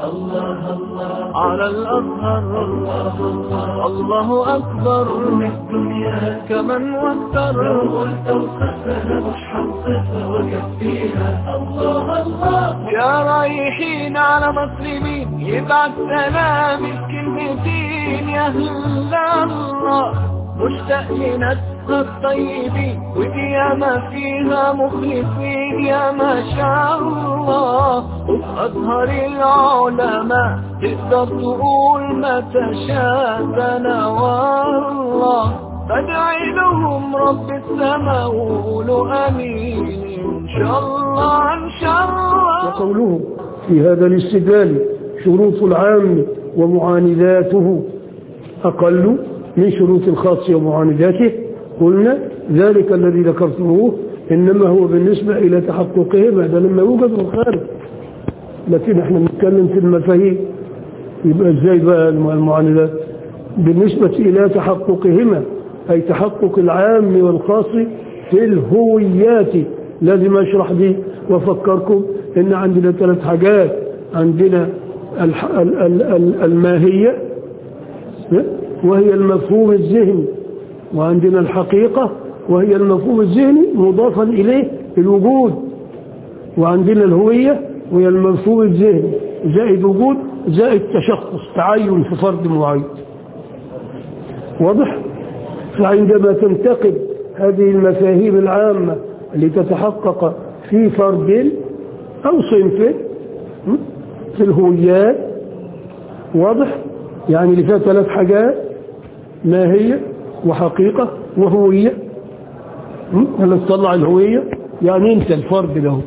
الله الله على الأزهر الله الله الله أكبر من الدنيا كمن واكثر لو قلت وصفنا مش حنصفها وكفيها الله الله يا رايحين على مسلمين يبعت سلام الكلمتين يا أهل الله مشتاق لنسمع الطيبين ودي ياما فيها مخلصين يا ما شاء الله وفي أزهر العلماء تقدر تقول ما تشاء أنا والله بدعي لهم رب السماء وقولوا أمين إن شاء الله إن شاء الله وقوله في هذا الاستدلال شروط العام ومعانداته أقل من شروط الخاص ومعانداته قلنا ذلك الذي ذكرتموه إنما هو بالنسبة إلى تحققهم هذا لما يوجد في الخارج لكن احنا بنتكلم في المفاهيم يبقى ازاي بقى المعاندات بالنسبة إلى تحققهما أي تحقق العام والخاص في الهويات لازم أشرح دي وأفكركم إن عندنا ثلاث حاجات عندنا الح... ال... ال... ال... الماهية وهي المفهوم الذهني وعندنا الحقيقة وهي المفهوم الذهني مضافا إليه الوجود وعندنا الهوية وهي المفهوم الذهني زائد وجود زائد تشخص تعين في فرد معين واضح فعندما تنتقد هذه المفاهيم العامة لتتحقق في فرد أو صنف في الهويات واضح يعني اللي فيها ثلاث حاجات ماهية وحقيقة وهوية هل تطلع الهوية يعني انت الفرد له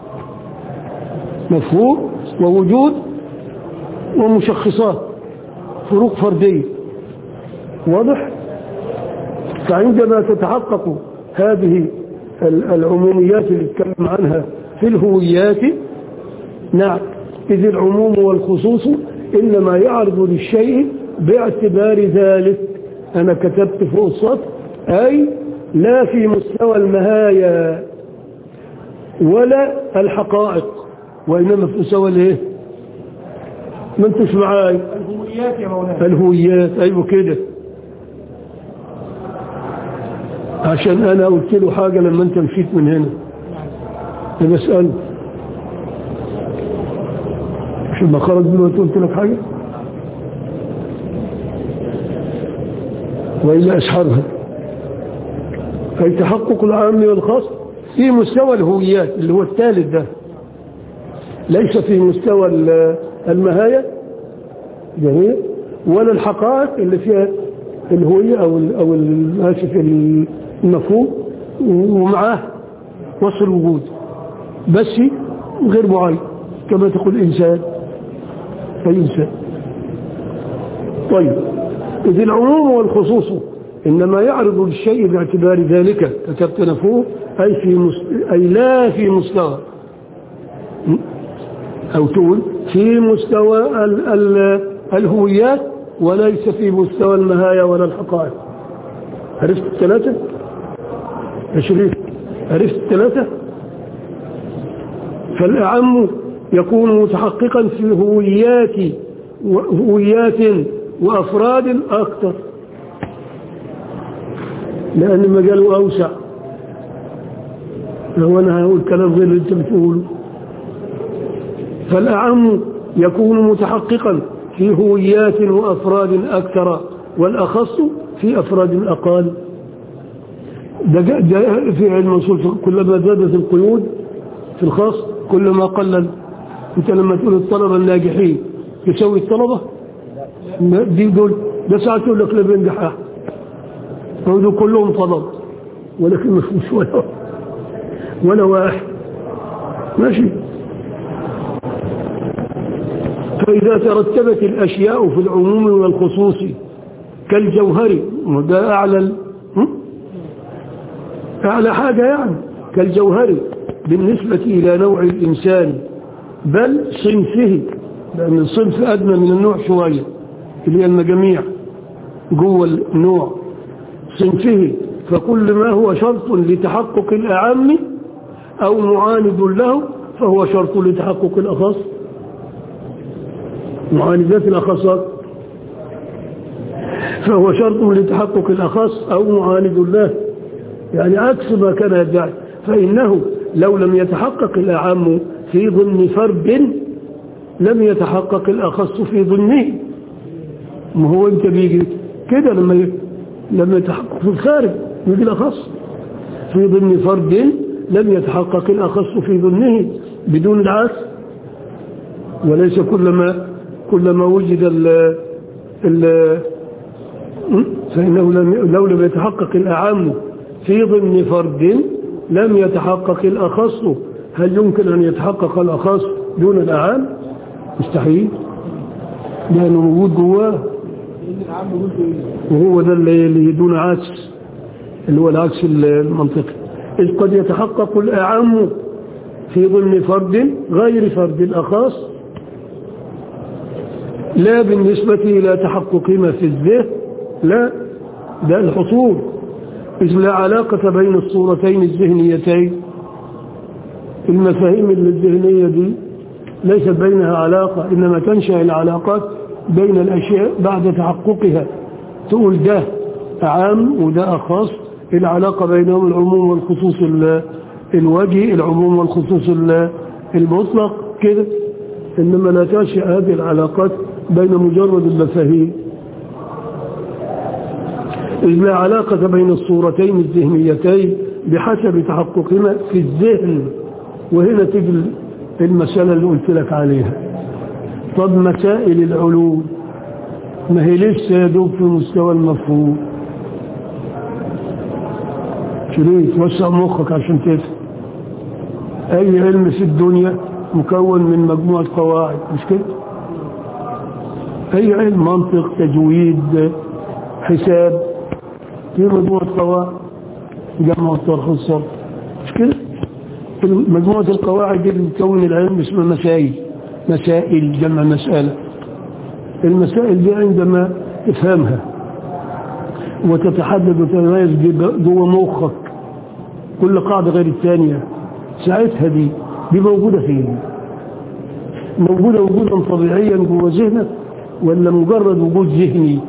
مفهوم ووجود ومشخصات فروق فردية واضح فعندما تتحقق هذه العموميات اللي اتكلم عنها في الهويات نعم إذ العموم والخصوص إنما يعرض للشيء باعتبار ذلك أنا كتبت فوق السطر أي لا في مستوى المهايا ولا الحقائق وإنما في مستوى الايه ما انتش معاي الهويات يا مولانا الهويات أيوة كده عشان أنا قلت له حاجة لما أنت مشيت من هنا بسأله مش لما خرج دلوقتي قلت لك حاجة وإلا أسحرها أي تحقق العام والخاص في مستوى الهويات اللي هو الثالث ده ليس في مستوى المهاية جميل ولا الحقائق اللي فيها الهوية أو ال أو آسف المفهوم ومعاه وصف الوجود بس غير معين كما تقول إنسان فإنسان طيب إذ العموم والخصوص إنما يعرض للشيء باعتبار ذلك كتبت نفوه أي, في مست... أي لا في مستوى أو تقول في مستوى ال... ال... الهويات وليس في مستوى المهايا ولا الحقائق عرفت الثلاثة يا شريف عرفت الثلاثة فالأعم يكون متحققا في هويات هويات وأفراد أكثر لأن مجاله أوسع لو أنا هقول كلام غير اللي أنت بتقوله فالأعم يكون متحققا في هويات وأفراد أكثر والأخص في أفراد أقل ده ده في علم الأصول كلما زادت القيود في الخاص كلما قلل انت لما تقول الطلبة الناجحين يسوي الطلبة دي دول ده ساعات يقول لك لا بينجح احد دول كلهم طلب ولكن مش مش ولا ولا واحد ماشي فإذا ترتبت الأشياء في العموم والخصوص كالجوهر وده أعلى أعلى حاجة يعني كالجوهر بالنسبة إلى نوع الإنسان بل صنفه لأن الصنف أدنى من النوع شوية اللي هي المجاميع جوه النوع صنفه فكل ما هو شرط لتحقق الأعم أو معاند له فهو شرط لتحقق الأخص معاندات الأخصات فهو شرط لتحقق الأخص أو معاند له يعني عكس ما كان يدعي فإنه لو لم يتحقق الأعم في ضمن فرد لم يتحقق الأخص في ضمنه ما هو انت بيجي كده لما ي... لما يتحقق في الخارج يجي الأخص في ضمن فرد لم يتحقق الأخص في ضمنه بدون العكس وليس كلما كلما وجد ال ال فإنه لم لو لم يتحقق الأعم في ضمن فرد لم يتحقق الأخص هل يمكن أن يتحقق الأخص دون الأعام مستحيل لأنه موجود جواه وهو ده اللي دون عكس اللي هو العكس المنطقي إذ قد يتحقق الأعم في ضمن فرد غير فرد الأخص لا بالنسبة إلى تحقق ما في الذهن لا ده الحصول إذ لا علاقة بين الصورتين الذهنيتين المفاهيم الذهنية دي ليست بينها علاقة إنما تنشأ العلاقات بين الأشياء بعد تحققها تقول ده عام وده أخص العلاقة بينهم العموم والخصوص الوجهي العموم والخصوص المطلق كده إنما لا تنشأ هذه العلاقات بين مجرد المفاهيم إذ لا علاقة بين الصورتين الذهنيتين بحسب تحققهما في الذهن وهنا تجي المسألة اللي قلت لك عليها طب مسائل العلوم ما هي لسه يدوب في مستوى المفهوم شريط توسع مخك عشان تفهم أي علم في الدنيا مكون من مجموعة قواعد مش كده أي علم منطق تجويد حساب في مجموعة قواعد جمع الطرح والصرف مش كده مجموعة القواعد دي اللي بتكون العلم اسمها مسائل مسائل جمع مسألة المسائل دي عندما تفهمها وتتحدد وتتميز جوه مخك كل قاعدة غير الثانية ساعتها دي دي موجودة فين موجودة وجودا طبيعيا جوه ذهنك ولا مجرد وجود ذهني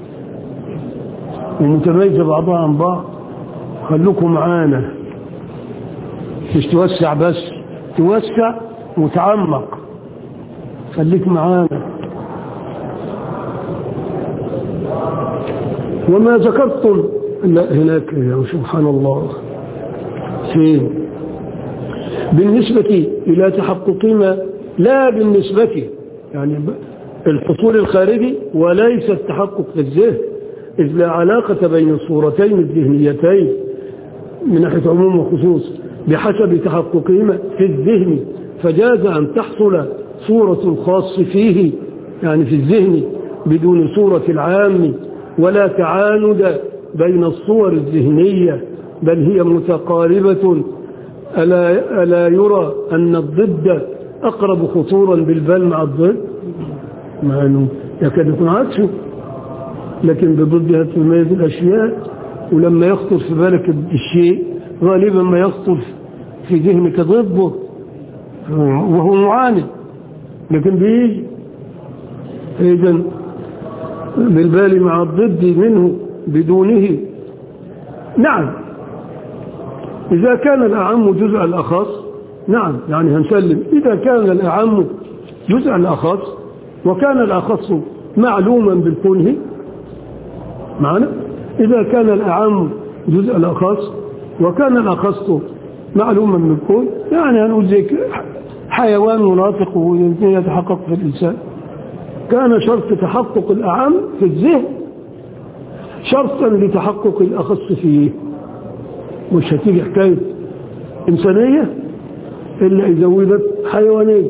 ومتميزة بعضها عن بعض خلوكم معانا مش توسع بس توسع وتعمق خليك معانا وما ذكرتم لا هناك يا سبحان الله فين بالنسبة إلى تحققهما لا بالنسبة يعني الحصول الخارجي وليس التحقق في الذهن إذ لا علاقة بين الصورتين الذهنيتين من ناحية عموم وخصوص بحسب تحققهما في الذهن فجاز أن تحصل صورة الخاص فيه يعني في الذهن بدون صورة العام ولا تعاند بين الصور الذهنية بل هي متقاربة ألا, ألا يرى أن الضد أقرب خطورا بالبال مع الضد مع أنه يكاد يكون عكسه لكن بضدها تميز الأشياء ولما يخطر في بالك الشيء غالبا ما يخطر في ذهنك ضده وهو معاند لكن بيجي إذا بالبال مع الضد منه بدونه نعم إذا كان الأعم جزء الأخص نعم يعني هنسلم إذا كان الأعم جزء الأخص وكان الأخص معلوما بالكونه معنا إذا كان الأعم جزء الأخص وكان الأخص معلوما بالكون يعني هنقول زي حيوان مناطق ويتحقق في الإنسان كان شرط تحقق الأعم في الذهن شرطا لتحقق الأخص فيه مش هتيجي حكاية إنسانية إلا إذا وجدت حيوانية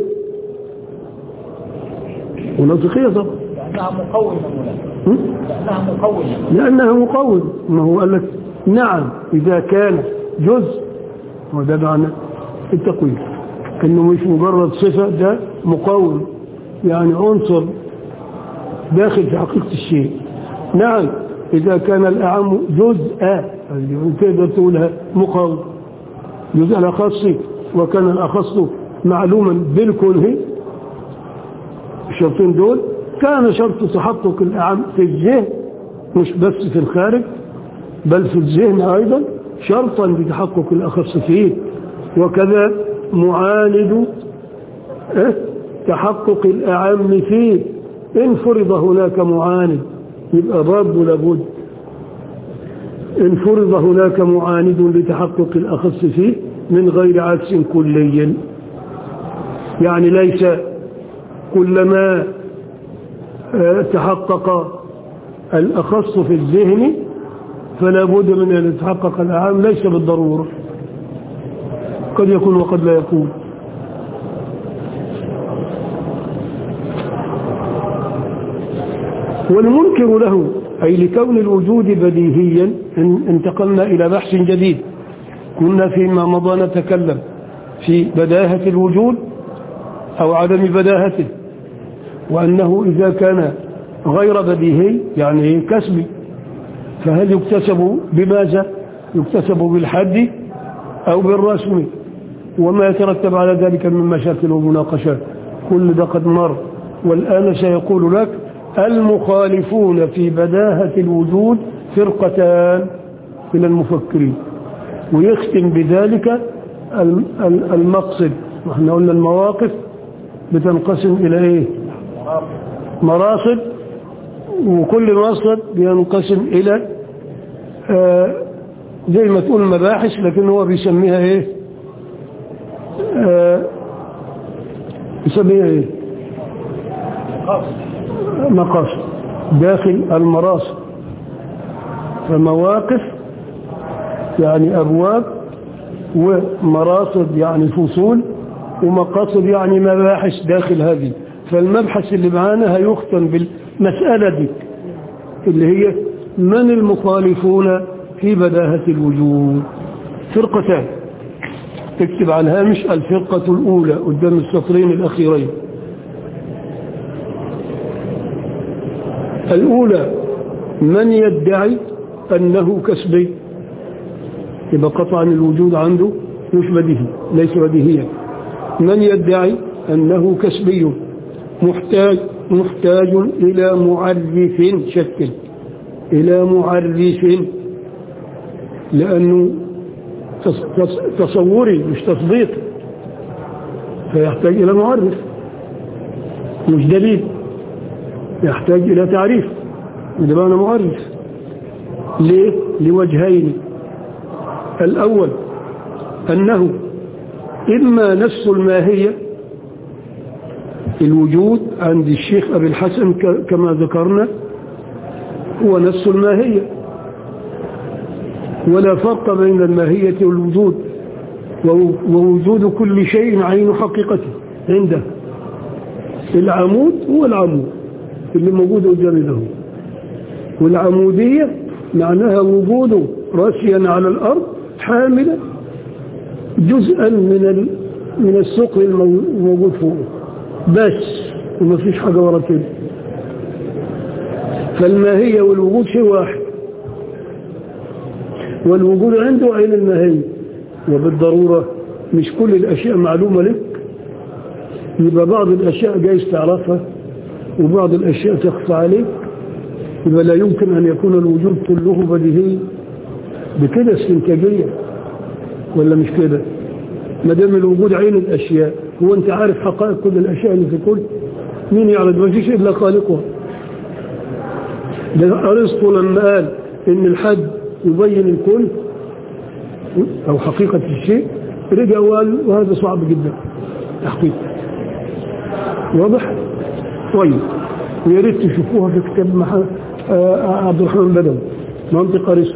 مناطقية طبعا لأنها مقومة لأنها مقومة لأنها مقوم ما هو قال لك نعم إذا كان جزء وده معنى التقويم إنه مش مجرد صفة ده مقوم يعني عنصر داخل في حقيقة الشيء نعم إذا كان الأعم جزء تقدر تقولها مقوم جزء الأخص وكان الأخص معلوما بالكله الشرطين دول كان شرط تحقق الأعم في الذهن مش بس في الخارج بل في الذهن أيضا شرطا لتحقق الأخص فيه وكذا معاند إيه؟ تحقق الأعم فيه إن فرض هناك معاند يبقى برضه لابد إن فرض هناك معاند لتحقق الأخص فيه من غير عكس كلي يعني ليس كلما آه، تحقق الأخص في الذهن فلا بد من أن يتحقق الأعام ليس بالضرورة قد يكون وقد لا يكون والمنكر له أي لكون الوجود بديهيا ان- انتقلنا إلى بحث جديد كنا فيما مضى نتكلم في بداهة الوجود أو عدم بداهته وأنه إذا كان غير بديهي يعني كسبي فهل يكتسب بماذا يكتسب بالحد أو بالرسم وما يترتب على ذلك من مشاكل ومناقشات كل ده قد مر والآن سيقول لك المخالفون في بداهة الوجود فرقتان من المفكرين ويختم بذلك الم- ال- المقصد احنا قلنا المواقف بتنقسم إلى إيه مراصد وكل مصدر بينقسم إلى آه زي ما تقول مباحث لكن هو بيسميها إيه آه بيسميها إيه مقاصد داخل المراصد فمواقف يعني أبواب ومراصد يعني فصول ومقاصد يعني مباحث داخل هذه فالمبحث اللي معانا هيختم بالمسألة دي اللي هي من المخالفون في بداهة الوجود فرقتان اكتب على الهامش الفرقة الأولى قدام السطرين الأخيرين الأولى من يدعي أنه كسبي يبقى قطعا الوجود عنده مش بديهي ليس بديهيا من يدعي أنه كسبي محتاج محتاج إلى معرف شكل إلى معرف لأنه تص- تص- تصوري مش تطبيق فيحتاج إلى معرف مش دليل يحتاج إلى تعريف وده معنى معرف ليه؟ لوجهين الأول أنه إما نفس الماهية الوجود عند الشيخ أبي الحسن ك- كما ذكرنا هو نفس الماهية ولا فرق بين الماهية والوجود وو- ووجود كل شيء عين حقيقته عنده العمود هو العمود اللي موجود قدامي ده هو. والعمودية معناها وجوده راسيا على الأرض حاملا جزءا من ال... من الثقل الموجود فوقه بس وما فيش حاجة ورا كده فالماهية والوجود شيء واحد والوجود عنده عين الماهية وبالضرورة مش كل الأشياء معلومة لك يبقى بعض الأشياء جايز تعرفها وبعض الأشياء تخفى عليك يبقى لا يمكن أن يكون الوجود كله بديهي بكده استنتاجية ولا مش كده ما دام الوجود عين الأشياء هو أنت عارف حقائق كل الأشياء اللي في كل مين يعرف ما فيش إلا خالقها ده أرسطو لما قال إن الحد يبين الكل أو حقيقة الشيء رجع وقال وهذا صعب جدا تحقيق واضح؟ طيب ويا ريت تشوفوها في كتاب مح... آه عبد الرحمن بدوي منطق أرسطو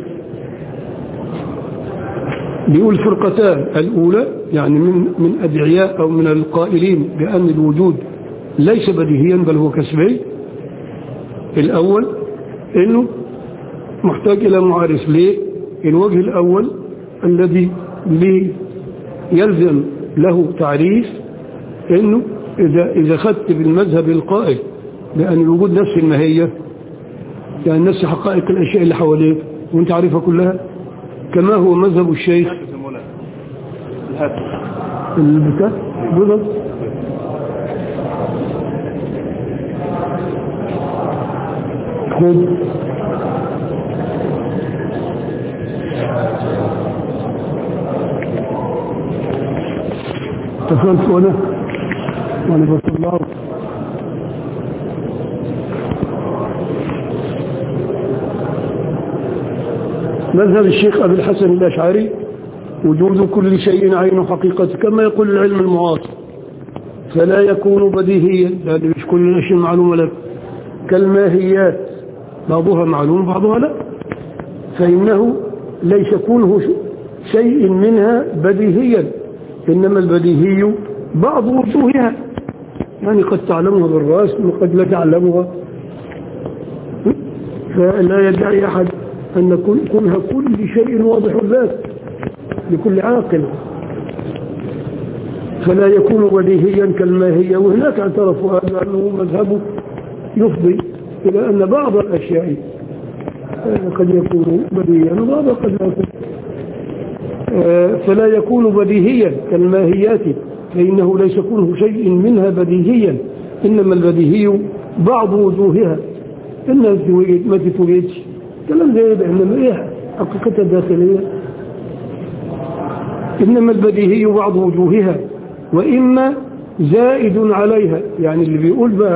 بيقول فرقتان الأولى يعني من من أدعياء أو من القائلين بأن الوجود ليس بديهيا بل هو كسبي الأول إنه محتاج إلى معارف ليه الوجه الأول الذي ليه يلزم له تعريف إنه إذا, إذا خدت بالمذهب القائل بأن الوجود نفس الماهية يعني نفس حقائق الأشياء اللي حواليك وانت عارفها كلها كما هو مذهب الشيخ البتاع بالضبط خذ اتصلت وانا وانا بطلعه مذهب الشيخ أبي الحسن الأشعري وجود كل شيء عين حقيقة كما يقول العلم المعاصر فلا يكون بديهيا لأن مش كل شيء معلوم لك كالماهيات بعضها معلوم بعضها لا فإنه ليس كونه شيء منها بديهيا إنما البديهي بعض وجوهها يعني قد تعلمها بالرأس وقد لا تعلمها فلا يدعي أحد أن كونها كل شيء واضح الذات لكل عاقل فلا يكون بديهيا كالماهية وهناك اعترفوا هذا أنه مذهبه يفضي إلى أن بعض الأشياء قد يكون بديهيا وبعضها قد لا يكون فلا يكون بديهيا كالماهيات فإنه ليس كله شيء منها بديهيا إنما البديهي بعض وجوهها إنها توجد ما تتوجدش كلام زي ده إنما إيه حقيقتها الداخلية إنما البديهي بعض وجوهها وإما زائد عليها يعني اللي بيقول بقى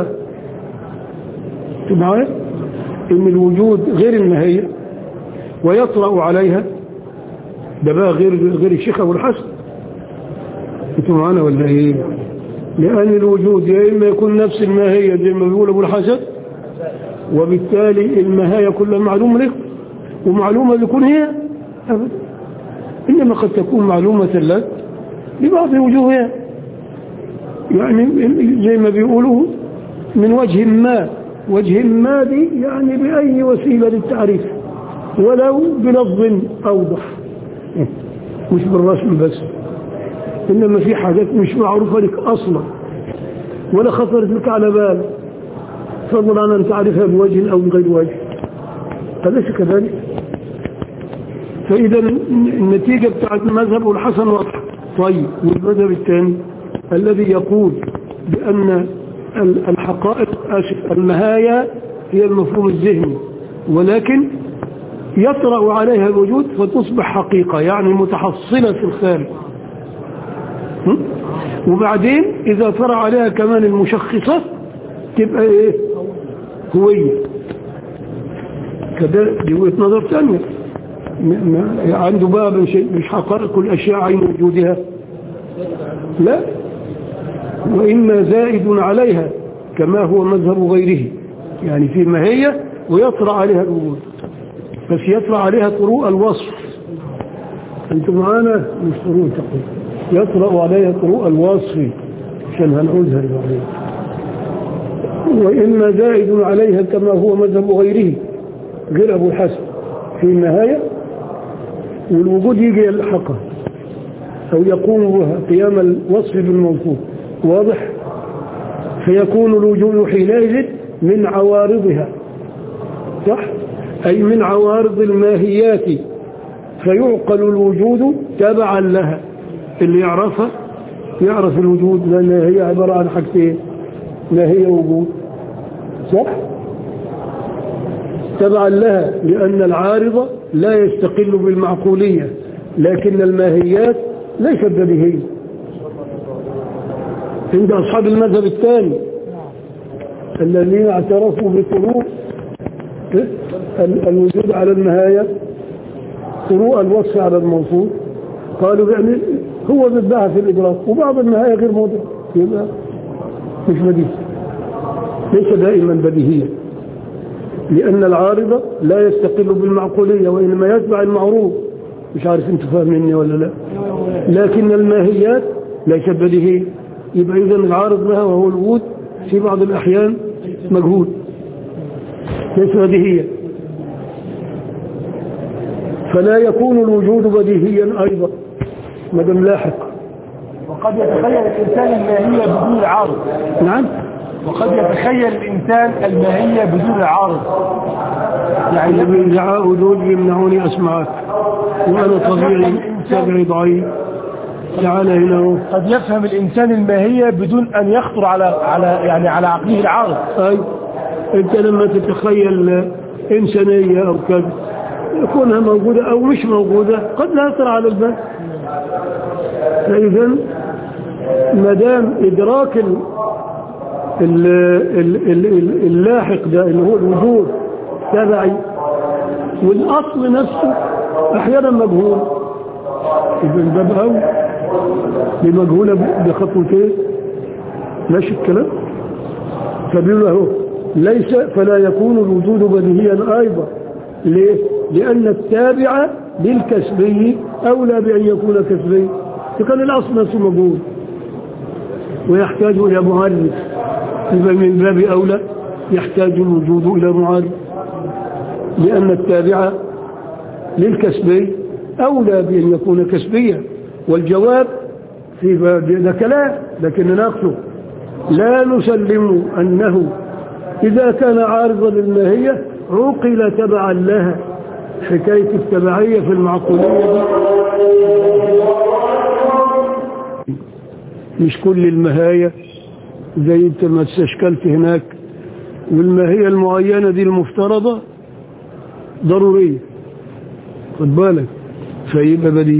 معايا إن الوجود غير الماهية ويطرأ عليها ده بقى غير غير الشيخ أبو الحسن انتوا معانا ولا ايه لأن الوجود يا إما يكون نفس الماهية زي ما بيقول أبو الحسن وبالتالي الماهية كلها معلومة لك ومعلومة لكون هي أبدا إنما قد تكون معلومة لك لبعض وجوهها يعني زي ما بيقولوا من وجه ما وجه ما دي يعني بأي وسيلة للتعريف ولو بلفظ أوضح مش بالرسم بس إنما في حاجات مش معروفة لك أصلا ولا خطرت لك على بال فضلا عن أن تعرفها بوجه أو بغير وجه أليس كذلك فإذا النتيجة بتاعت المذهب والحسن واضحة طيب والمذهب الثاني الذي يقول بأن الحقائق آسف المهايا هي المفهوم الذهني ولكن يطرأ عليها الوجود فتصبح حقيقة يعني متحصلة في الخارج وبعدين إذا طرأ عليها كمان المشخصة تبقى إيه هوية كده دي وجهة نظر ثانية عنده بقى مش, مش حقائق الأشياء عين وجودها لا وإما زائد عليها كما هو مذهب غيره يعني في ماهية ويطرأ عليها الوجود بس يطرأ عليها طروء الوصف انتم معانا مش طروء تقول يطرأ عليها طروء الوصف عشان هنعوزها بعدين وإما زائد عليها كما هو مذهب غيره غير أبو الحسن في النهاية والوجود يجي يلحقها أو يقوم بها قيام الوصف بالموصوف واضح فيكون الوجود حينئذ من عوارضها صح أي من عوارض الماهيات فيعقل الوجود تبعا لها اللي يعرفها يعرف الوجود لأن هي عبارة عن حاجتين ما هي وجود صح تبعا لها لأن العارضة لا يستقل بالمعقولية لكن الماهيات ليست بديهية عند أصحاب المذهب الثاني الذين اعترفوا بطروق الوجود على النهاية طروق الوصف على الموصول قالوا يعني هو ضدها في الإدراك وبعض النهاية غير موضوع يبقى مش بديهي ليس دائما بديهيا لأن العارضة لا يستقل بالمعقولية وإنما يتبع المعروف مش عارف انتوا فاهميني ولا لا لكن الماهيات ليست بديهية يبقى إذا العارض لها وهو الوجود في بعض الأحيان مجهول ليس بديهيا فلا يكون الوجود بديهيا أيضا مدام لاحق وقد يتخيل الإنسان الماهية بدون العارض نعم وقد يتخيل الإنسان الماهية بدون العارض يعني بإدعاء دول يمنعوني أسمعك وأنا طبيعي سمعي ضعيف تعال هنا اهو. قد يفهم الإنسان الماهية بدون أن يخطر على على يعني على عقله العارض أي انت لما تتخيل انسانيه او كذا كونها موجوده او مش موجوده قد لا يطرى على البال فاذا ما دام ادراك ال- ال- ال- ال- ال- اللاحق ده اللي هو الوجود تبعي والاصل نفسه احيانا مجهول اذا ده بقى بمجهوله ب- بخطوتين ماشي الكلام فبيقول اهو ليس فلا يكون الوجود بديهيا ايضا ليه؟ لان التابع للكسبي اولى بان يكون كسبي فكان الاصل نفسه مجهول ويحتاج الى معرف يبقى من باب اولى يحتاج الوجود الى معرف لان التابع للكسبي اولى بان يكون كسبيا والجواب في باب ده كلام لكن نقصه لا نسلم أنه إذا كان عارضا للماهية عقل تبعا لها حكاية التبعية في المعقولية دي مش كل المهاية زي انت ما استشكلت هناك والماهية المعينة دي المفترضة ضرورية خد بالك فيبقى بديل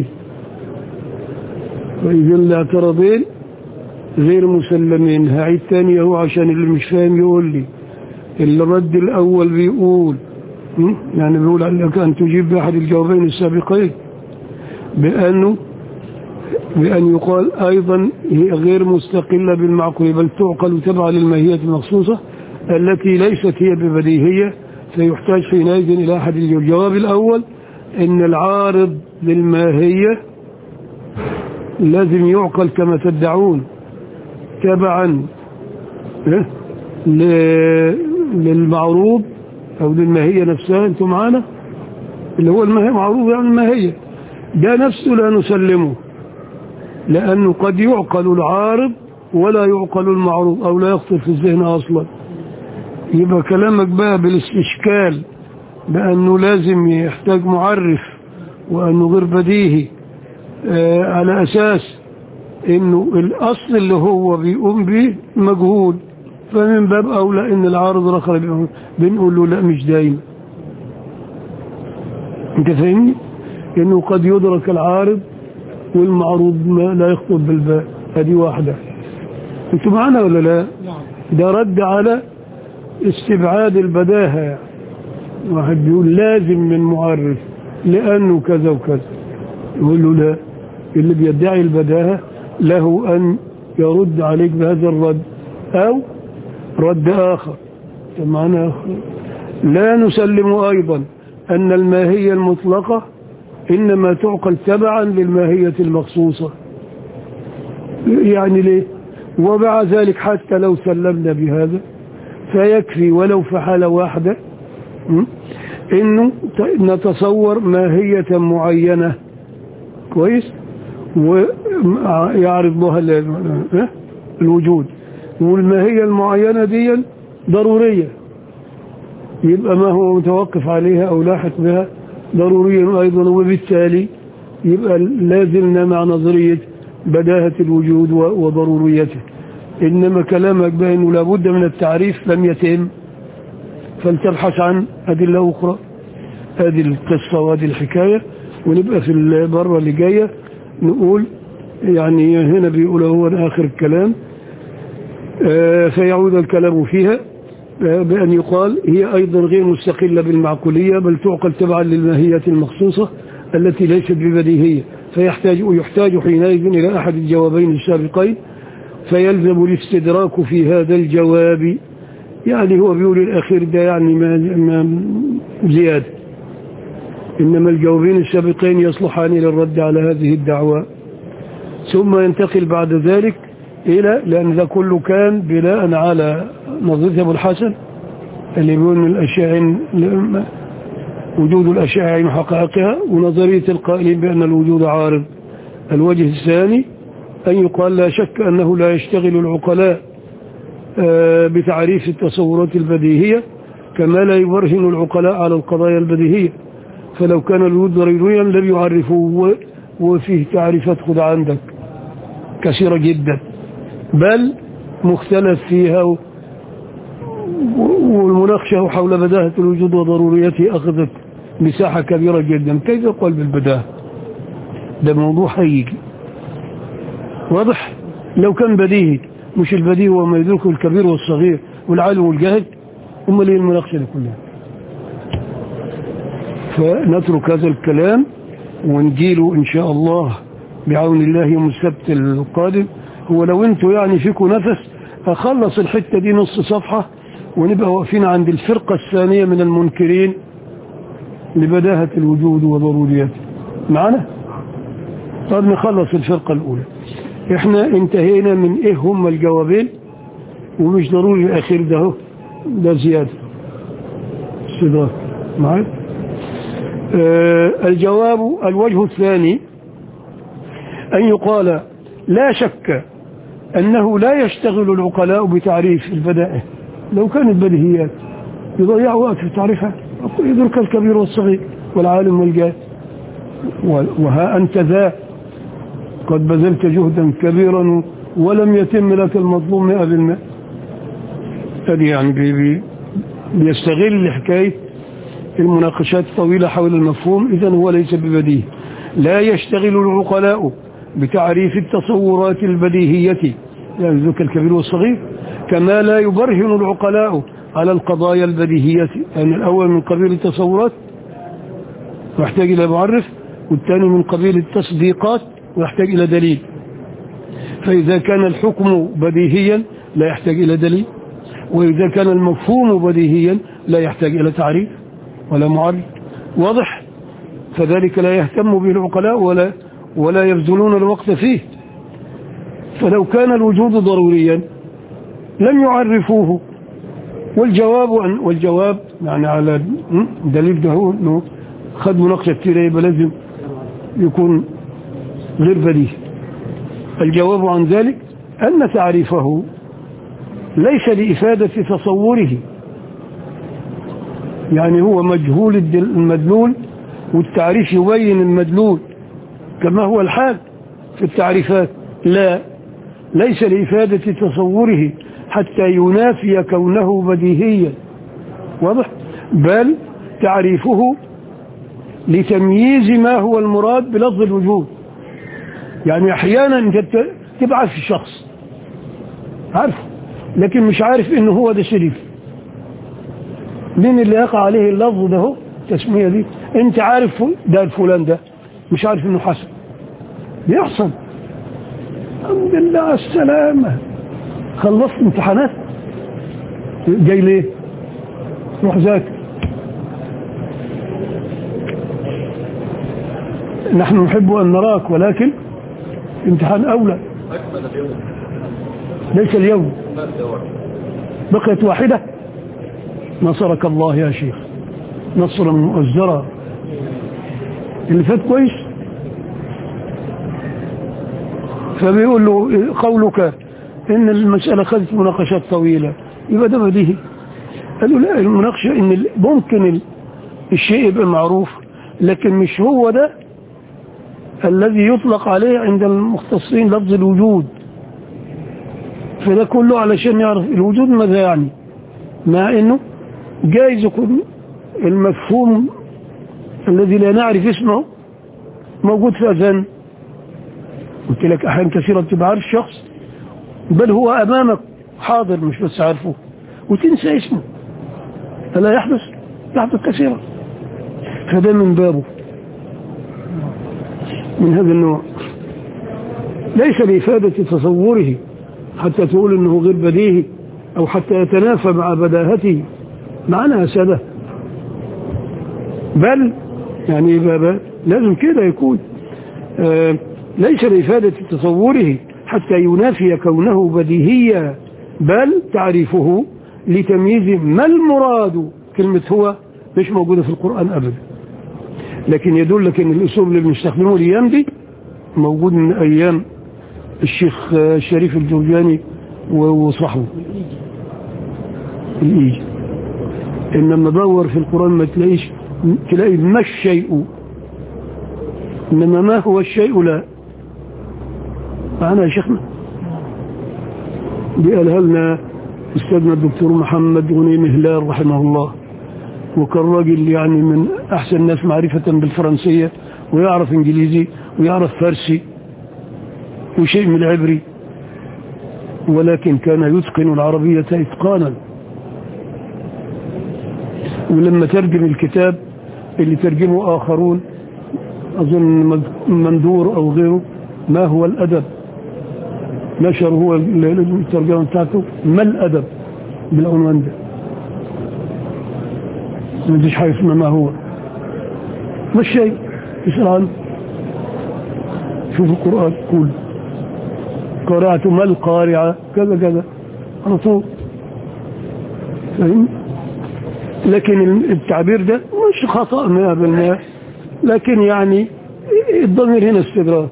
وإذا الاعتراضين غير مسلمين هعيد تاني اهو عشان اللي مش فاهم يقول لي الرد الأول بيقول م? يعني بيقول لك أن تجيب بأحد الجوابين السابقين بأنه بأن يقال أيضا هي غير مستقلة بالمعقول بل تعقل تبع للماهية المخصوصة التي ليست هي ببديهية فيحتاج حينئذ إلى أحد الجواب الجواب الأول أن العارض للماهية لازم يعقل كما تدعون تبعا إيه؟ ل- للمعروض أو للماهية نفسها أنتم معانا اللي هو الماهية معروض يعني الماهية ده نفسه لا نسلمه لأنه قد يعقل العارض ولا يعقل المعروض أو لا يخطر في الذهن أصلا يبقى كلامك بقى بالاستشكال بأنه لازم يحتاج معرف وأنه غير بديهي آه على أساس أنه الأصل اللي هو بيقوم به مجهول فمن باب أولى أن العارض رخر بنقول له لا مش دايما أنت فاهمني؟ أنه قد يدرك العارض والمعروض ما لا يخطر بالبال هذه واحدة أنتوا معنا ولا لا؟ ده رد على استبعاد البداهة يعني. واحد بيقول لازم من معرف لأنه كذا وكذا يقول له لا اللي بيدعي البداهة له أن يرد عليك بهذا الرد أو رد آخر معنى آخر لا نسلم أيضا أن الماهية المطلقة إنما تعقل تبعا للماهية المخصوصة يعني ليه ومع ذلك حتى لو سلمنا بهذا فيكفي ولو في حالة واحدة م? انه ت- نتصور ماهية معينة كويس ويعرض لها ال- اه؟ الوجود والماهية المعينة دي ضرورية يبقى ما هو متوقف عليها او لاحق بها ضروريا ايضا وبالتالي يبقى لازلنا مع نظرية بداهة الوجود و- وضروريته إنما كلامك بأنه لابد من التعريف لم يتم فلتبحث عن أدلة أخرى هذه القصة وهذه الحكاية ونبقى في المرة اللي جاية نقول يعني هنا بيقول هو آخر الكلام آه، فيعود الكلام فيها آه، بأن يقال هي أيضا غير مستقلة بالمعقولية بل تعقل تبعا للماهية المخصوصة التي ليست ببديهية فيحتاج ويحتاج حينئذ إلى أحد الجوابين السابقين فيلزم الاستدراك في هذا الجواب يعني هو بيقول الأخير ده يعني ما ما زيادة إنما الجوابين السابقين يصلحان للرد على هذه الدعوة ثم ينتقل بعد ذلك إلى لأن ده كله كان بناء على نظرية أبو الحسن اللي بيقول من الأشياء وجود الأشياء عين حقائقها ونظرية القائلين بأن الوجود عارض الوجه الثاني أن يقال لا شك أنه لا يشتغل العقلاء آه، بتعريف التصورات البديهية كما لا يبرهن العقلاء على القضايا البديهية فلو كان الوجود ضروريا لم يعرفوه و- وفيه تعريفات خد عندك كثيرة جدا بل مختلف فيها و- والمناقشة حول بداهة الوجود وضروريته أخذت مساحة كبيرة جدا كيف يقول بالبداهة ده موضوع هيجي واضح لو كان بديهي مش البديهي هو ما يدركه الكبير والصغير والعالم والجاهل هم ليه المناقشة دي كلها فنترك هذا الكلام ونجيله إن شاء الله بعون الله يوم السبت القادم هو لو انتوا يعني فيكم نفس أخلص الحتة دي نص صفحة ونبقى واقفين عند الفرقة الثانية من المنكرين لبداهة الوجود وضرورياته معنا طب نخلص الفرقة الأولى احنا انتهينا من ايه هم الجوابين ومش ضروري الأخير ده هو ده زيادة استدراك معايا آه الجواب الوجه الثاني أن يقال لا شك أنه لا يشتغل العقلاء بتعريف البدائع لو كانت بديهيات يضيعوا وقت في تعريفها يدرك الكبير والصغير والعالم والجاهل وها أنت ذا قد بذلت جهدا كبيرا ولم يتم لك المطلوب مئة بالمئة هذه يعني بي بي بيستغل حكاية المناقشات الطويلة حول المفهوم إذا هو ليس ببديه لا يشتغل العقلاء بتعريف التصورات البديهية يعني ذلك الكبير والصغير كما لا يبرهن العقلاء على القضايا البديهية يعني الأول من قبيل التصورات ويحتاج إلى معرف والثاني من قبيل التصديقات ويحتاج إلى دليل فإذا كان الحكم بديهيا لا يحتاج إلى دليل وإذا كان المفهوم بديهيا لا يحتاج إلى تعريف ولا معرف واضح فذلك لا يهتم به العقلاء ولا ولا يبذلون الوقت فيه فلو كان الوجود ضروريا لم يعرفوه والجواب عن والجواب يعني على دليل ده هو انه خد مناقشه كتير يبقى لازم يكون غير بديهي الجواب عن ذلك ان تعريفه ليس لافاده تصوره يعني هو مجهول المدلول والتعريف يبين المدلول كما هو الحال في التعريفات لا ليس لإفادة تصوره حتى ينافي كونه بديهيا واضح بل تعريفه لتمييز ما هو المراد بلفظ الوجود يعني احيانا انت تبعث الشخص عارف لكن مش عارف انه هو ده شريف مين اللي يقع عليه اللفظ ده هو التسمية دي انت عارف ده الفلان ده مش عارف انه حسن بيحصل الحمد لله على السلامة خلصت امتحانات جاي ليه روح ذاكر نحن نحب أن نراك ولكن امتحان أولى ليس اليوم بقيت واحدة نصرك الله يا شيخ نصرا مؤزرا اللي فات كويس فبيقول له قولك ان المسألة خذت مناقشات طويلة يبقى ده بديهي قال له لا المناقشة ان ممكن الشيء يبقى معروف لكن مش هو ده الذي يطلق عليه عند المختصين لفظ الوجود فده كله علشان يعرف الوجود ماذا يعني مع انه جايز يكون المفهوم الذي لا نعرف اسمه موجود في أذان قلت لك أحيان كثيرة تبقى عارف الشخص بل هو أمامك حاضر مش بس عارفه وتنسى اسمه ألا يحدث يحدث كثيرا فده من بابه من هذا النوع ليس لإفادة تصوره حتى تقول أنه غير بديهي أو حتى يتنافى مع بداهته معناها سادة بل يعني بابا لازم كده يكون آه ليس لإفادة تصوره حتى ينافي كونه بديهيا بل تعريفه لتمييز ما المراد كلمة هو مش موجودة في القرآن أبدا لكن يدلك ان الأسلوب اللي بنستخدمه الأيام دي موجود من أيام الشيخ الشريف الجوجاني وصحبه الإيجي إنما دور في القرآن ما تلاقيش تلاقي ما الشيء إنما ما هو الشيء لا معنا يا شيخنا دي قالها لنا أستاذنا الدكتور محمد غنيم هلال رحمه الله وكان راجل يعني من أحسن الناس معرفة بالفرنسية ويعرف إنجليزي ويعرف فارسي وشيء من العبري ولكن كان يتقن العربية إتقانا ولما ترجم الكتاب اللي ترجمه آخرون أظن مندور أو غيره ما هو الأدب نشر هو الترجمة بتاعته ما الأدب بالعنوان ده ما فيش حاجة اسمها ما هو مش شيء اسأل عنه شوف القرآن كله قرأت ما القارعة كذا كذا على طول فهم لكن التعبير ده مش خطأ مئة بالمئة لكن يعني الضمير هنا استدراك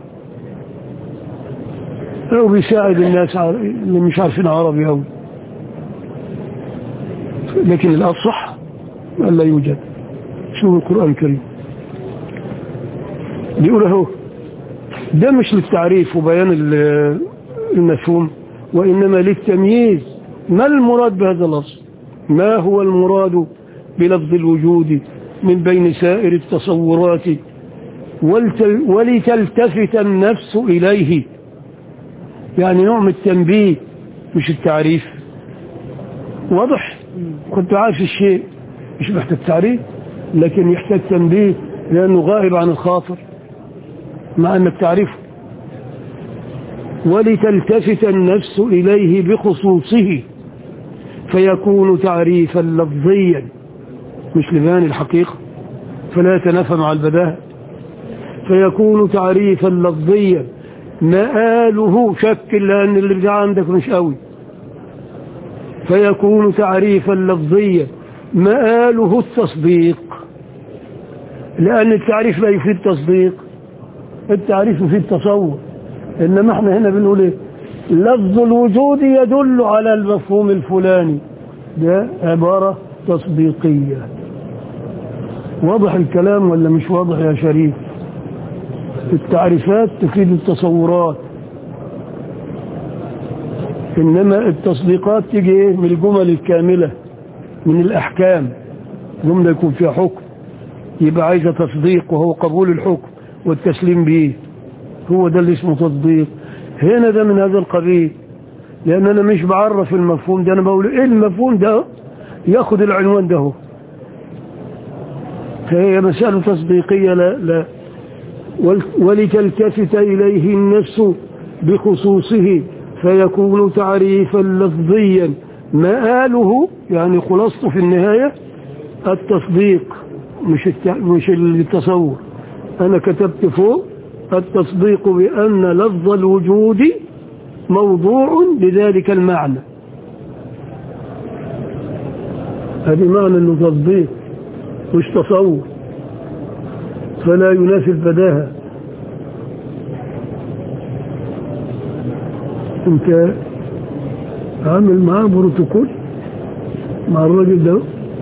أو بيساعد الناس اللي مش عارفين عربي أوي لكن الأصح أن لا يوجد شوف القرآن الكريم بيقول اهو ده مش للتعريف وبيان المفهوم وإنما للتمييز ما المراد بهذا اللفظ ما هو المراد بلفظ الوجود من بين سائر التصورات ولتلتفت النفس إليه يعني نوع من التنبيه مش التعريف واضح كنت عارف الشيء مش محتاج تعريف لكن يحتاج تنبيه لأنه غائب عن الخاطر مع أنك تعرفه ولتلتفت النفس إليه بخصوصه فيكون تعريفا لفظيا مش لبيان الحقيقة فلا يتنافى مع البداهة فيكون تعريفا لفظيا مآله شك لأن اللي بتاع عندك مش قوي فيكون تعريفا لفظيا مآله التصديق لأن التعريف لا يفيد تصديق التعريف يفيد تصور إنما احنا هنا بنقول ايه لفظ الوجود يدل على المفهوم الفلاني ده عبارة تصديقية واضح الكلام ولا مش واضح يا شريف التعريفات تفيد التصورات إنما التصديقات تيجي ايه من الجمل الكاملة من الأحكام جملة يكون فيها حكم يبقى عايزة تصديق وهو قبول الحكم والتسليم به هو ده اللي اسمه تصديق هنا ده من هذا القبيل لأن أنا مش بعرف المفهوم ده أنا بقول إيه المفهوم ده ياخد العنوان ده فهي مسألة تصديقية لا, لا ولتلتفت إليه النفس بخصوصه فيكون تعريفا لفظيا مآله يعني خلاصته في النهاية التصديق مش مش التصور أنا كتبت فوق التصديق بأن لفظ الوجود موضوع لذلك المعنى هذه معنى انه تصديق مش تصور فلا ينافي البداهة انت عامل معاه بروتوكول مع الراجل ده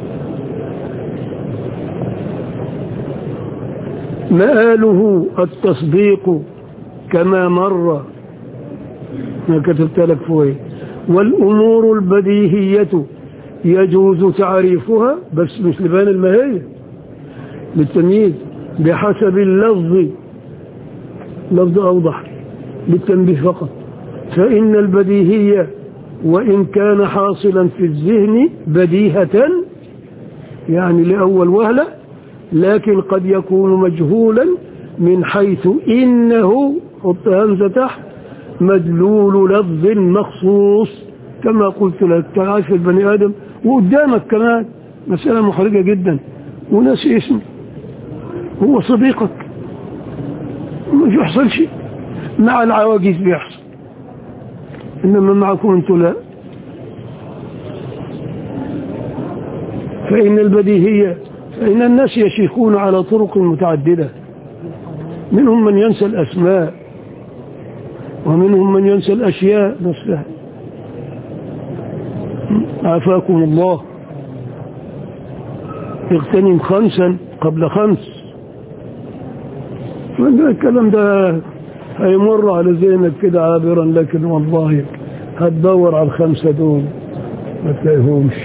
مآله التصديق كما مر ما كتبت لك فوق والأمور البديهية يجوز تعريفها بس مش لبان الماهية للتمييز بحسب اللفظ لفظ أوضح للتنبيه فقط فإن البديهية وإن كان حاصلا في الذهن بديهة يعني لأول وهلة لكن قد يكون مجهولا من حيث إنه حط همزة تحت مدلول لفظ مخصوص كما قلت لك تعرف البني آدم وقدامك كمان مسألة محرجة جدا وناس اسم هو صديقك مش يحصل شيء مع العواجيز بيحصل إنما معكم أنتم لا فإن البديهية فإن الناس يشيخون على طرق متعددة منهم من ينسى الأسماء ومنهم من ينسى الأشياء نفسها عافاكم الله اغتنم خمسا قبل خمس الكلام ده هيمر على ذهنك كده عابرا لكن والله هتدور على الخمسة دول ما تلاقيهمش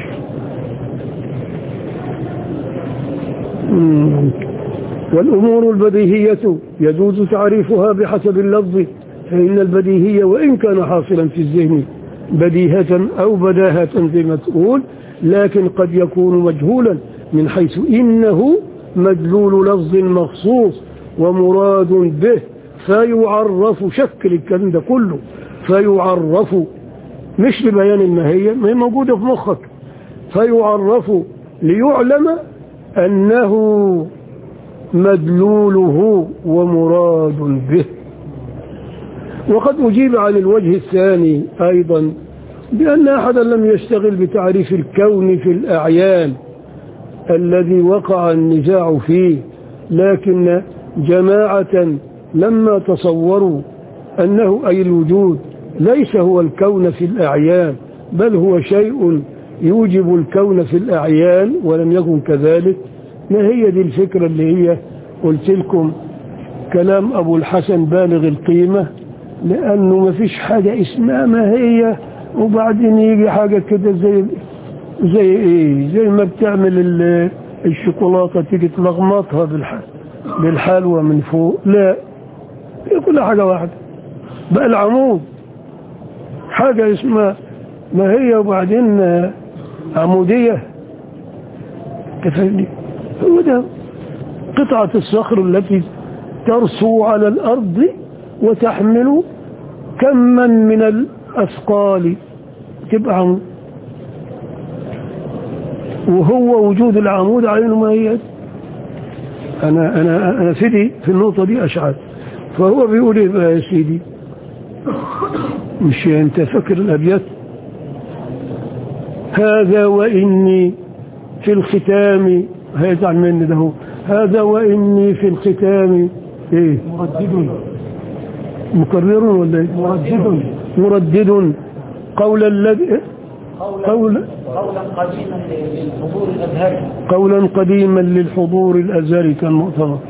مم. والأمور البديهية يجوز تعريفها بحسب اللفظ فإن البديهية وإن كان حاصلا في الذهن بديهة أو بداهة زي ما تقول لكن قد يكون مجهولا من حيث إنه مدلول لفظ مخصوص ومراد به فيعرف شكل الكلام ده كله فيعرف مش لبيان الماهية ما هي موجودة في مخك فيعرف ليعلم أنه مدلوله ومراد به وقد أجيب عن الوجه الثاني أيضا بأن أحدا لم يشتغل بتعريف الكون في الأعيان الذي وقع النزاع فيه لكن جماعة لما تصوروا أنه أي الوجود ليس هو الكون في الأعيان بل هو شيء يوجب الكون في الأعيان ولم يكن كذلك ما هي دي الفكرة اللي هي قلت لكم كلام أبو الحسن بالغ القيمة لأنه ما فيش حاجة اسمها ما هي وبعدين يجي حاجة كده زي زي ايه زي ما بتعمل ال- الشوكولاتة تيجي تلغمطها بالح- بالحلوى من فوق لا هي كل حاجة واحدة بقى العمود حاجة اسمها ما هي وبعدين آه، عمودية تفهمني هو ده قطعة الصخر التي ترسو على الأرض وتحمل كما من الأثقال تبقى عمود وهو وجود العمود عين مميز أنا أنا أنا سيدي في النقطة دي أشعر فهو بيقول إيه بقى يا سيدي مش أنت فاكر الأبيات هذا وإني في الختام هيزعل مني ده هو هذا وإني في الختام إيه مردد مكرر ولا إيه مردد مردد قول الذي إيه؟ قول قولا قديما للحضور الازهري قولا قديما للحضور الأزهري كان مؤتمر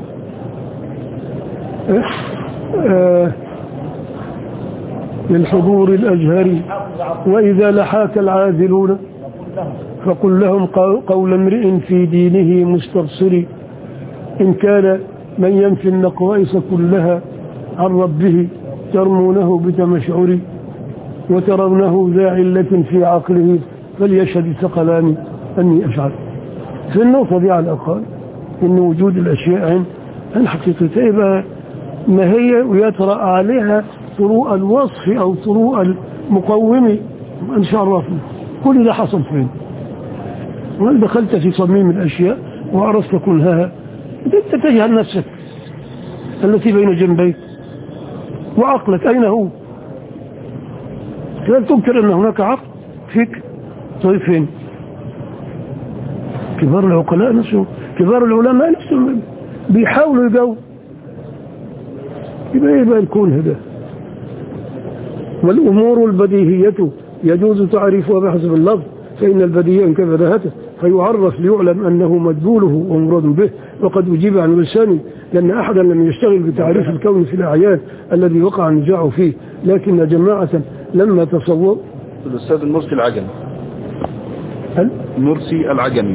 إيه؟ آه للحضور الأزهري وإذا لحاك العاذلون فقل لهم قو- قول امرئ في دينه مستبصر إن كان من ينفي النقائص كلها عن ربه ترمونه بتمشعر وترونه ذا علة في عقله فليشهد الثقلان أني أشعر في النقطة دي على الأقل إن وجود الأشياء عن عن حقيقتها يبقى ما هي ويطرأ عليها طروء الوصف أو طروء المقوم إن شاء الله كل ده حصل فين وهل دخلت في صميم الأشياء وعرفت كلها أنت تجهل نفسك التي بين جنبيك وعقلك أين هو لا تنكر أن هناك عقل فيك طيب فين كبار العقلاء نفسهم كبار العلماء نفسهم بيحاولوا يجاوبوا يبقى ايه بقى الكون هذا والأمور البديهية يجوز تعريفها بحسب اللفظ فإن البديهية إن كان بداهته فيعرف ليعلم أنه مدلوله ومراد به وقد أجيب عن لساني لأن أحدا لم يشتغل بتعريف الكون في الأعيان الذي وقع النزاع فيه لكن جماعة لما تصور الأستاذ المرسي العجمي هل مرسي العجمي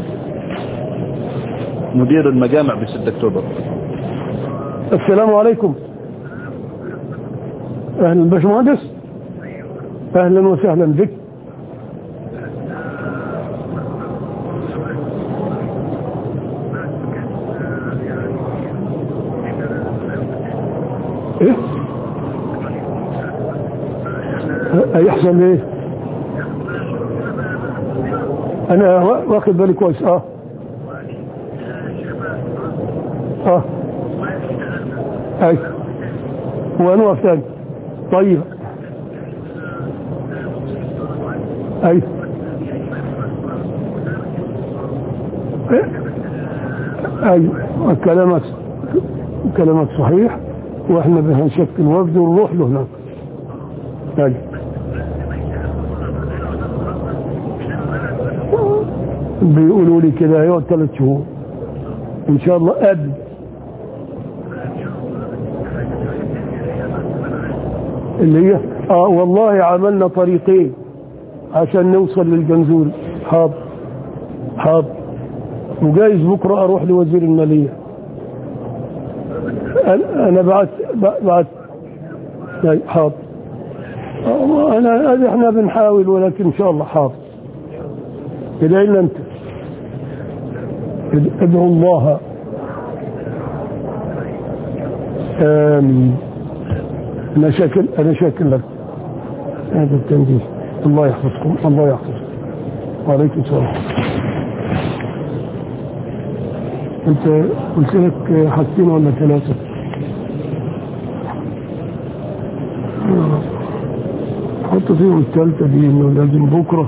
مدير المجامع ب 6 أكتوبر السلام عليكم أهلا باشمهندس أهلا وسهلا بك إيه؟ هيحصل إيه؟ أنا وا- واخد بالي كويس أه أه أي ونوقف تاني طيب أي إيه؟ أي كلامك كلامك صحيح واحنا بنشكل وفد ونروح له هناك أي بيقولوا لي كده هيقعد ثلاث شهور ان شاء الله قبل اللي هي اه والله عملنا طريقين عشان نوصل للجنزوري حاضر حاضر وجايز بكرة أروح لوزير المالية أنا- أنا بعت بعت طيب، حاضر أنا إحنا بنحاول ولكن إن شاء الله حاضر إلى إلا أنت ادعو الله آمين أنا شاكر أنا شاكر لك هذا التنبيه الله يحفظكم الله يحفظكم وعليكم السلام أنت قلت لك حاجتين ولا ثلاثة حط فيهم الثالثة دي إنه لازم بكرة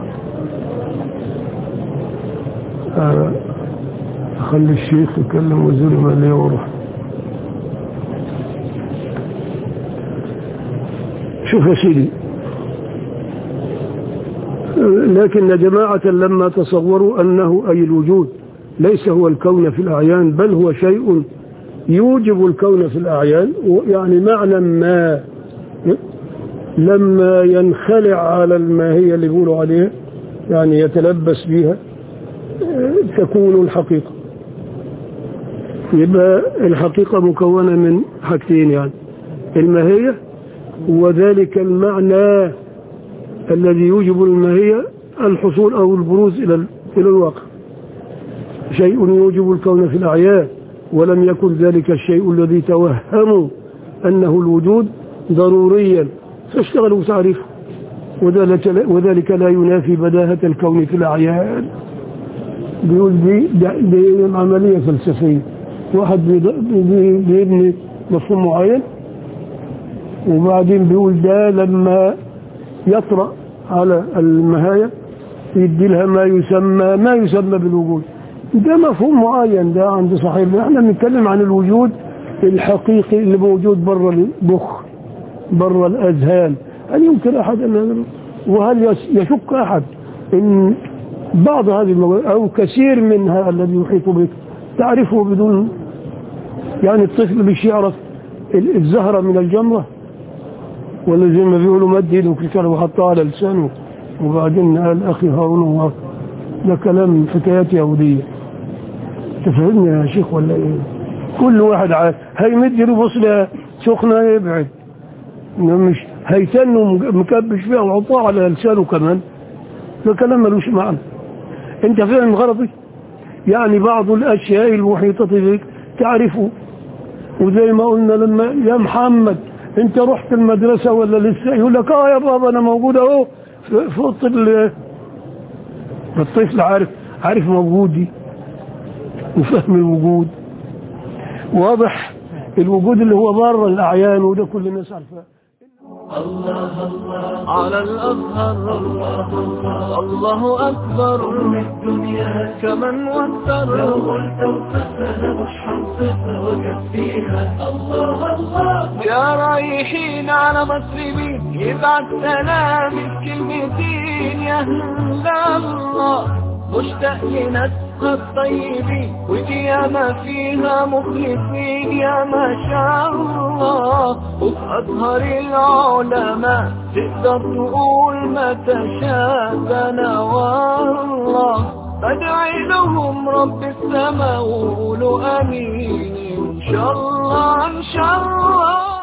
آه، أخلي الشيخ يكلم وزير المالية وأروح شوف يا سيدي لكن جماعة لما تصوروا أنه أي الوجود ليس هو الكون في الأعيان بل هو شيء يوجب الكون في الأعيان يعني معنى ما لما ينخلع على الماهية اللي بيقولوا عليها يعني يتلبس بها تكون الحقيقة يبقى الحقيقة مكونة من حاجتين يعني الماهية وذلك المعنى الذي يوجب الماهية الحصول أو البروز إلى إلى الواقع شيء يوجب الكون في الأعيان ولم يكن ذلك الشيء الذي توهموا أنه الوجود ضروريا فاشتغلوا تعريفه وذلك, وذلك لا ينافي بداهة الكون في الأعيان بيقول دي, دي عملية فلسفية واحد بي- بيبني مفهوم معين وبعدين بيقول ده لما يطرأ على المهاية يدي لها ما يسمى ما يسمى بالوجود ده مفهوم معين ده عند صحيح احنا بنتكلم عن الوجود الحقيقي اللي موجود بره المخ بره الاذهان هل يمكن احد ان وهل يس- يشك احد ان بعض هذه المواد او كثير منها الذي يحيط بك تعرفه بدون يعني الطفل مش يعرف ال- الزهره من الجمره ولا زي ما بيقولوا مد ايده كده وحطها على لسانه وبعدين قال اخي هارون هو ده كلام حكايات يهوديه تفهمني يا شيخ ولا ايه كل واحد عارف هيمد ايده بص لها سخنه يبعد إنه مش هيتن ومكبش فيها وحطها على لسانه كمان ده كلام ملوش معنى انت فاهم غرضي يعني بعض الاشياء المحيطه بك تعرفه وزي ما قلنا لما يا محمد انت رحت المدرسة ولا لسه يقول لك اه يا بابا انا موجود اهو في في اوضه ال- الطفل عارف عارف موجودي وفهم الوجود واضح الوجود اللي هو بره الاعيان وده كل الناس عارفاه على الأزهر الله أكبر الدنيا كمن وكر لو قلت وقفنا مش حنصفها وكفيها الله الله يا رايحين على مسلمين يبعت سلام الكلمتين يا هلا الله مشتاق لناسها الطيبين وديما فيها مخلصين يا ما شاء الله وفي أزهر العلماء تقدر تقول ما تشاء أنا والله أدعي لهم رب السماء وقولوا أمين إن شاء الله إن شاء الله